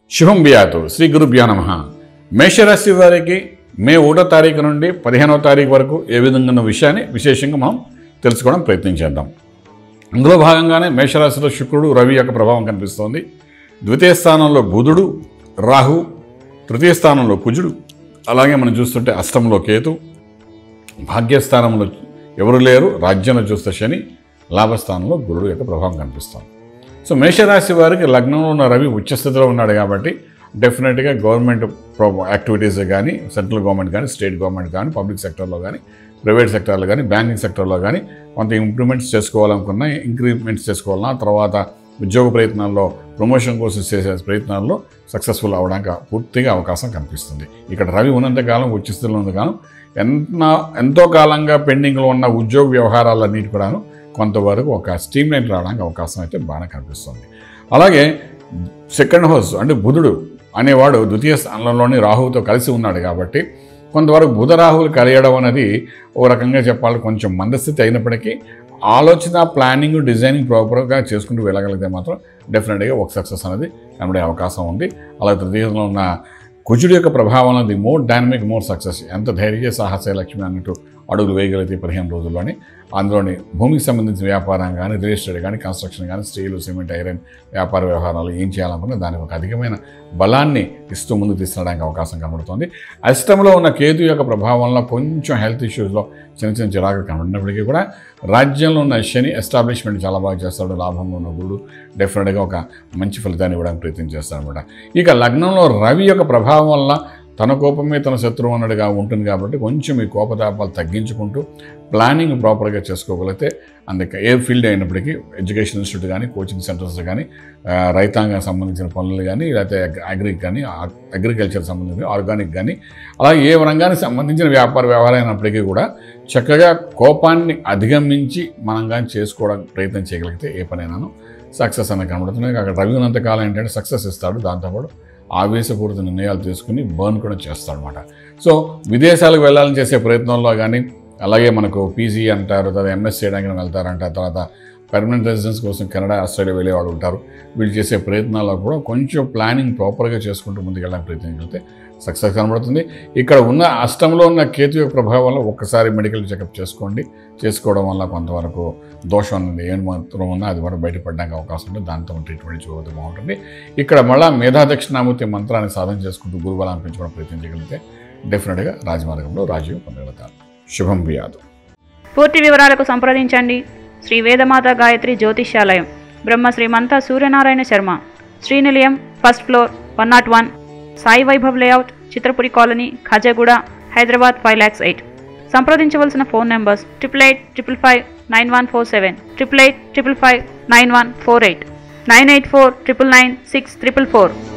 శుభం బియాతు శ్రీ గురుభ్యో నమ మేషరాశి వారికి మే ఒకటో తారీఖు నుండి పదిహేనవ తారీఖు వరకు ఏ విధంగా ఉన్న విషయాన్ని విశేషంగా మనం తెలుసుకోవడం ప్రయత్నం చేద్దాం అందులో భాగంగానే మేషరాశిలో శుక్రుడు రవి యొక్క ప్రభావం కనిపిస్తోంది ద్వితీయ స్థానంలో బుధుడు రాహు తృతీయ స్థానంలో కుజుడు అలాగే మనం చూస్తుంటే అష్టంలో కేతు భాగ్యస్థానంలో ఎవరు లేరు రాజ్యంలో చూస్తే శని లాభస్థానంలో గురుడు యొక్క ప్రభావం కనిపిస్తోంది సో మేషరాశి వారికి లగ్నంలో ఉన్న రవి ఉచ్చస్థితిలో ఉన్నాడు కాబట్టి డెఫినెట్గా గవర్నమెంట్ ప్రో యాక్టివిటీస్ కానీ సెంట్రల్ గవర్నమెంట్ కానీ స్టేట్ గవర్నమెంట్ కానీ పబ్లిక్ సెక్టర్లో కానీ ప్రైవేట్ సెక్టర్లో కానీ బ్యాంకింగ్ సెక్టర్లో కానీ కొంత ఇంప్రూవ్మెంట్స్ చేసుకోవాలనుకున్నా ఇంక్రిమెంట్స్ చేసుకోవాలన్నా తర్వాత ఉద్యోగ ప్రయత్నాల్లో ప్రమోషన్ కోసం చేసే ప్రయత్నాల్లో సక్సెస్ఫుల్ అవడానికి పూర్తిగా అవకాశం కనిపిస్తుంది ఇక్కడ రవి ఉన్నంతకాలం ఉచ్చస్థితిలో ఉన్నంతకాలం ఎంత ఎంతో కాలంగా పెండింగ్లో ఉన్న ఉద్యోగ వ్యవహారాలన్నిటి కూడాను కొంతవరకు ఒక స్టీమ్ లైన్ రావడానికి అవకాశం అయితే బాగా కనిపిస్తుంది అలాగే సెకండ్ హౌస్ అంటే బుధుడు అనేవాడు ద్వితీయ స్థానంలోని రాహువుతో కలిసి ఉన్నాడు కాబట్టి కొంతవరకు బుధ రాహువులు కలియడం అనేది ఓ రకంగా చెప్పాలి కొంచెం మందస్థితి అయినప్పటికీ ఆలోచన ప్లానింగ్ డిజైనింగ్ ప్రాపర్గా చేసుకుంటూ వెళ్ళగలిగితే మాత్రం డెఫినెట్గా ఒక సక్సెస్ అనేది కనబడే అవకాశం ఉంది అలాగే తృతీయంలో ఉన్న కుజుడు యొక్క ప్రభావం అనేది మోర్ డైనమిక్ మోర్ సక్సెస్ ఎంత ధైర్య సాహస లక్ష్మి అన్నట్టు అడుగులు వేయగలిగితే పదిహేను రోజుల్లోని అందులోని భూమికి సంబంధించిన వ్యాపారం కానీ రియల్ ఎస్టేట్ కానీ కన్స్ట్రక్షన్ కానీ స్టీలు సిమెంట్ ఐరన్ వ్యాపార వ్యవహారాలు ఏం చేయాలనుకున్నా దానికి ఒక అధికమైన బలాన్ని ఇస్తూ ముందుకు తీసుకురావడానికి అవకాశం కనబడుతుంది అష్టంలో ఉన్న కేతు యొక్క ప్రభావంలో కొంచెం హెల్త్ ఇష్యూస్లో చిన్న చిన్న చిరాకులు కనబడినప్పటికీ కూడా రాజ్యంలో ఉన్న శని ఎస్టాబ్లిష్మెంట్ చాలా బాగా చేస్తాడు లాభంలో ఉన్న గురుడు డెఫినెట్గా ఒక మంచి ఫలితాన్ని ఇవ్వడానికి ప్రయత్నం చేస్తాడు అనమాట ఇక లగ్నంలో రవి యొక్క ప్రభావం వల్ల తన కోపమే తన శత్రువు అన్నట్టుగా ఉంటుంది కాబట్టి కొంచెం ఈ కోపతాపాలు తగ్గించుకుంటూ ప్లానింగ్ ప్రాపర్గా చేసుకోగలిగితే అందుకే ఏ ఫీల్డ్ అయినప్పటికీ ఎడ్యుకేషన్ ఇన్స్టిట్యూట్ కానీ కోచింగ్ సెంటర్స్ కానీ ఆ, రైతాంగానికి సంబంధించిన పనులు కానీ లేకపోతే అగ్రిక్ కానీ అగ్రికల్చర్ సంబంధించిన ఆర్గానిక్ కానీ అలాగే ఏ రంగానికి సంబంధించిన వ్యాపార వ్యవహారం అయినప్పటికీ కూడా చక్కగా కోపాన్ని అధిగమించి మనం కానీ చేసుకోవడానికి ప్రయత్నం చేయగలిగితే ఏ పనైనాను సక్సెస్ అనేది కనబడుతుంది అక్కడ రవి ఉన్నంతకాలం ఏంటంటే సక్సెస్ ఇస్తాడు దాంతోపాటు ఆవేశపూరిత నిర్ణయాలు తీసుకుని బర్న్ కూడా చేస్తాడు అనమాట సో విదేశాలకు వెళ్ళాలని చేసే ప్రయత్నంలో కానీ అలాగే మనకు పీజీ అంటారు తర్వాత ఎంఎస్ చేయడానికి వెళ్తారంట తర్వాత పర్మనెంట్ రెసిడెన్స్ కోసం కెనడా ఆస్ట్రేలియా వెళ్ళేవాడు ఉంటారు వీళ్ళు చేసే ప్రయత్నాల్లో కూడా కొంచెం ప్లానింగ్ ప్రాపర్గా చేసుకుంటూ ముందుకెళ్ళడానికి ప్రయత్నం చేస్తే సక్సెస్ కనబడుతుంది ఇక్కడ ఉన్న అష్టంలో ఉన్న కేతు యొక్క ప్రభావం వల్ల ఒక్కసారి మెడికల్ చెకప్ చేసుకోండి చేసుకోవడం వల్ల కొంతవరకు దోషం అనేది ఏం మాత్రం ఉన్నా అది కూడా బయటపడడానికి అవకాశం ఉంటుంది దాంతో ట్రీట్మెంట్ చేయవద్దు బాగుంటుంది ఇక్కడ మళ్ళా మేధా దక్షిణామూర్తి మంత్రాన్ని సాధన చేసుకుంటూ గురుబలాన్ని పెంచుకోవడం ప్రయత్నం చేయగలిగితే డెఫినెట్గా రాజమార్గంలో రాజీవ్ పొందగలుగుతారు శుభం బియాదు పూర్తి వివరాలకు సంప్రదించండి Shri Vedamata Gayatri Jyotishyalayam Brahma Srimantha Suryanarayana Sharma Srinilayam first floor one naught one Sai Vaibhav layout Chitrapuri colony Khajaguda Hyderabad five lakhs eight సంప్రదించవలసిన phone numbers triple eight triple five nine one four seven triple eight triple five nine one four eight nine eight four triple nine six triple four